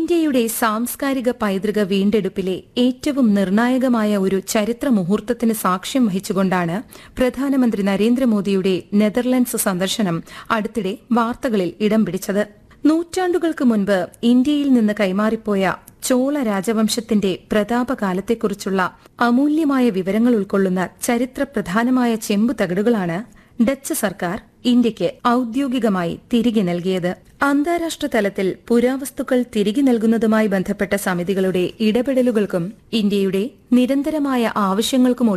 ഇന്ത്യയുടെ സാംസ്കാരിക പൈതൃക വീണ്ടെടുപ്പിലെ ഏറ്റവും നിർണായകമായ ഒരു ചരിത്ര മുഹൂർത്തത്തിന് സാക്ഷ്യം വഹിച്ചുകൊണ്ടാണ് പ്രധാനമന്ത്രി നരേന്ദ്രമോദിയുടെ നെതർലൻഡ്സ് സന്ദർശനം അടുത്തിടെ വാർത്തകളിൽ ഇടം പിടിച്ചത് നൂറ്റാണ്ടുകൾക്ക് മുൻപ് ഇന്ത്യയിൽ നിന്ന് കൈമാറിപ്പോയ ചോള രാജവംശത്തിന്റെ പ്രതാപകാലത്തെക്കുറിച്ചുള്ള അമൂല്യമായ വിവരങ്ങൾ ഉൾക്കൊള്ളുന്ന ചരിത്ര പ്രധാനമായ ചെമ്പു തകിടുകളാണ് ഡച്ച് സർക്കാർ ഇന്ത്യക്ക് ഔദ്യോഗികമായി തിരികെ നൽകിയത് അന്താരാഷ്ട്ര തലത്തിൽ പുരാവസ്തുക്കൾ തിരികെ നൽകുന്നതുമായി ബന്ധപ്പെട്ട സമിതികളുടെ ഇടപെടലുകൾക്കും ഇന്ത്യയുടെ നിരന്തരമായ ആവശ്യങ്ങൾക്കും